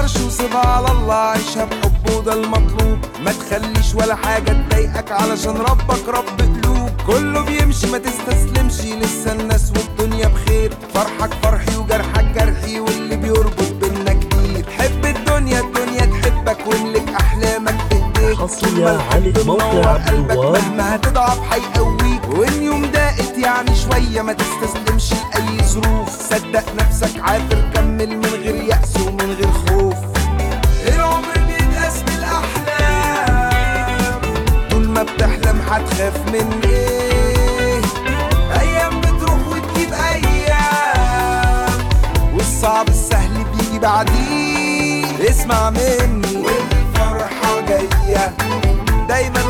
تضيعش وسيبها على الله عيشها بحب وده المطلوب ما تخليش ولا حاجة تضايقك علشان ربك رب قلوب كله بيمشي ما تستسلمش لسه الناس والدنيا بخير فرحك فرحي وجرحك جرحي واللي بيربط بينا كتير حب الدنيا الدنيا تحبك واملك احلامك بايديك حصري طول ما على الحب موقع منور عبد قلبك الوهاب. مهما هتضعف هيقويك وان يوم ضاقت يعني شوية ما تستسلمش لأي ظروف صدق نفسك عافر كمل من غير يأس ومن غير خوف العمر بيتقاس بالأحلام طول ما بتحلم هتخاف من ايه أيام بتروح وتجيب أيام والصعب السهل بيجي بعديه اسمع مني والفرحة جاية دايما